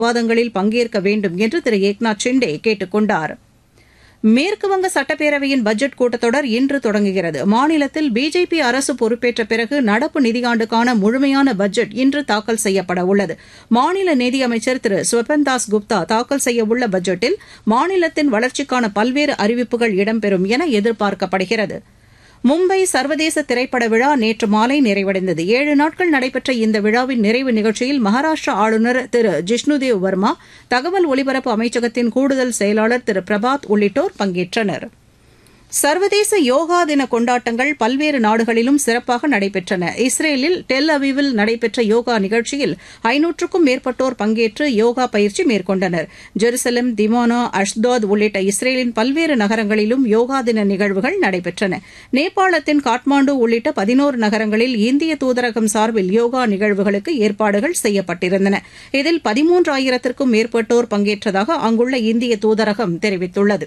விவாதங்களில் பங்கேற்க வேண்டும் என்று திரு ஏக்நாத் ஷிண்டே கேட்டுக் கொண்டார் மேற்குவங்க சட்டப்பேரவையின் பட்ஜெட் கூட்டத்தொடர் இன்று தொடங்குகிறது மாநிலத்தில் பிஜேபி அரசு பொறுப்பேற்ற பிறகு நடப்பு நிதியாண்டுக்கான முழுமையான பட்ஜெட் இன்று தாக்கல் செய்யப்பட உள்ளது மாநில நிதியமைச்சர் திரு ஸ்வபன்தாஸ் குப்தா தாக்கல் செய்யவுள்ள பட்ஜெட்டில் மாநிலத்தின் வளர்ச்சிக்கான பல்வேறு அறிவிப்புகள் இடம்பெறும் என எதிர்பார்க்கப்படுகிறது மும்பை சர்வதேச திரைப்பட விழா நேற்று மாலை நிறைவடைந்தது ஏழு நாட்கள் நடைபெற்ற இந்த விழாவின் நிறைவு நிகழ்ச்சியில் மகாராஷ்டிரா ஆளுநர் திரு ஜிஷ்ணுதேவ் வர்மா தகவல் ஒலிபரப்பு அமைச்சகத்தின் கூடுதல் செயலாளர் திரு பிரபாத் உள்ளிட்டோர் பங்கேற்றனர் சர்வதேச யோகா தின கொண்டாட்டங்கள் பல்வேறு நாடுகளிலும் சிறப்பாக நடைபெற்றன இஸ்ரேலில் டெல் அவிவில் நடைபெற்ற யோகா நிகழ்ச்சியில் ஐநூற்றுக்கும் மேற்பட்டோர் பங்கேற்று யோகா பயிற்சி மேற்கொண்டனர் ஜெருசலம் திமோனா அஷ்தாத் உள்ளிட்ட இஸ்ரேலின் பல்வேறு நகரங்களிலும் யோகா தின நிகழ்வுகள் நடைபெற்றன நேபாளத்தின் காட்மாண்டு உள்ளிட்ட பதினோரு நகரங்களில் இந்திய தூதரகம் சார்பில் யோகா நிகழ்வுகளுக்கு ஏற்பாடுகள் செய்யப்பட்டிருந்தன இதில் பதிமூன்றாயிரத்திற்கும் மேற்பட்டோர் பங்கேற்றதாக அங்குள்ள இந்திய தூதரகம் தெரிவித்துள்ளது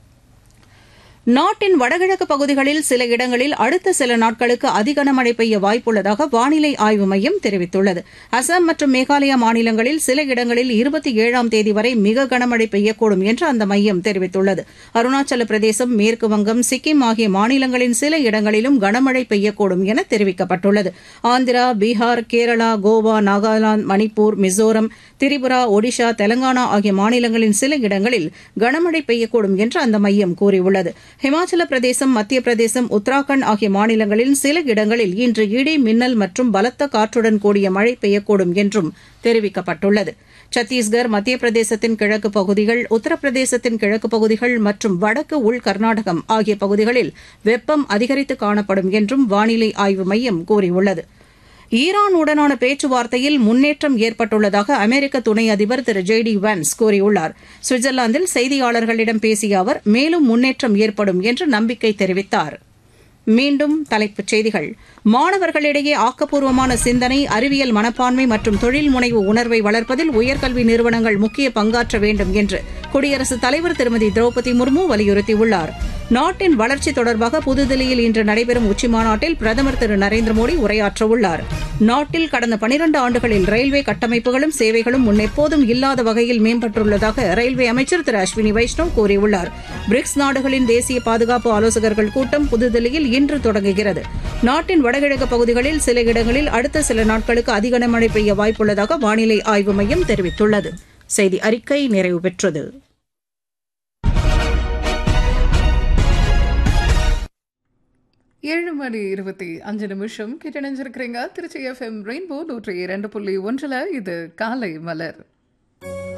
நாட்டின் வடகிழக்கு பகுதிகளில் சில இடங்களில் அடுத்த சில நாட்களுக்கு அதிகனமழை பெய்ய வாய்ப்புள்ளதாக வானிலை ஆய்வு மையம் தெரிவித்துள்ளது அசாம் மற்றும் மேகாலயா மாநிலங்களில் சில இடங்களில் இருபத்தி ஏழாம் தேதி வரை மிக கனமழை பெய்யக்கூடும் என்று அந்த மையம் தெரிவித்துள்ளது அருணாச்சல பிரதேசம் மேற்கு வங்கம் சிக்கிம் ஆகிய மாநிலங்களின் சில இடங்களிலும் கனமழை பெய்யக்கூடும் என தெரிவிக்கப்பட்டுள்ளது ஆந்திரா பீகார் கேரளா கோவா நாகாலாந்து மணிப்பூர் மிசோரம் திரிபுரா ஒடிஷா தெலங்கானா ஆகிய மாநிலங்களின் சில இடங்களில் கனமழை பெய்யக்கூடும் என்று அந்த மையம் கூறியுள்ளது ஹிமாச்சல பிரதேசம் மத்திய பிரதேசம் உத்தராகண்ட் ஆகிய மாநிலங்களில் சில இடங்களில் இன்று இடி மின்னல் மற்றும் பலத்த காற்றுடன் கூடிய மழை பெய்யக்கூடும் என்றும் தெரிவிக்கப்பட்டுள்ளது சத்தீஸ்கர் மத்திய பிரதேசத்தின் கிழக்கு பகுதிகள் உத்தரப்பிரதேசத்தின் கிழக்கு பகுதிகள் மற்றும் வடக்கு உள் கர்நாடகம் ஆகிய பகுதிகளில் வெப்பம் அதிகரித்து காணப்படும் என்றும் வானிலை ஆய்வு மையம் கூறியுள்ளது ஈரானுடனான பேச்சுவார்த்தையில் முன்னேற்றம் ஏற்பட்டுள்ளதாக அமெரிக்க துணை அதிபர் திரு ஜே டி வான்ஸ் கூறியுள்ளார் சுவிட்சர்லாந்தில் செய்தியாளர்களிடம் பேசிய அவர் மேலும் முன்னேற்றம் ஏற்படும் என்று நம்பிக்கை தெரிவித்தார் மீண்டும் தலைப்புச் செய்திகள் மாணவர்களிடையே ஆக்கப்பூர்வமான சிந்தனை அறிவியல் மனப்பான்மை மற்றும் தொழில் முனைவு உணர்வை வளர்ப்பதில் உயர்கல்வி நிறுவனங்கள் முக்கிய பங்காற்ற வேண்டும் என்று குடியரசுத் தலைவர் திருமதி திரௌபதி முர்மு வலியுறுத்தியுள்ளார் நாட்டின் வளர்ச்சி தொடர்பாக புதுதில்லியில் இன்று நடைபெறும் உச்சிமாநாட்டில் பிரதமர் திரு நரேந்திர மோடி உரையாற்றவுள்ளார் நாட்டில் கடந்த பனிரண்டு ஆண்டுகளில் ரயில்வே கட்டமைப்புகளும் சேவைகளும் முன்னெப்போதும் இல்லாத வகையில் மேம்பட்டுள்ளதாக ரயில்வே அமைச்சர் திரு அஸ்வினி வைஷ்ணவ் கூறியுள்ளார் பிரிக்ஸ் நாடுகளின் தேசிய பாதுகாப்பு ஆலோசகர்கள் கூட்டம் புதுதில்லியில் இன்று தொடங்குகிறது நாட்டின் வடகிழக்கு பகுதிகளில் சில இடங்களில் அடுத்த சில நாட்களுக்கு அதிக கனமழை பெய்ய வாய்ப்புள்ளதாக வானிலை ஆய்வு மையம் தெரிவித்துள்ளது செய்தி அறிக்கை நிறைவு பெற்றது ஏழு மணி இருபத்தி அஞ்சு நிமிஷம் கிட்ட நினைஞ்சிருக்கிறீங்க திருச்சி எஃப்எம் ரெயின்போ நூற்றி இரண்டு புள்ளி ஒன்றில் இது காலை மலர்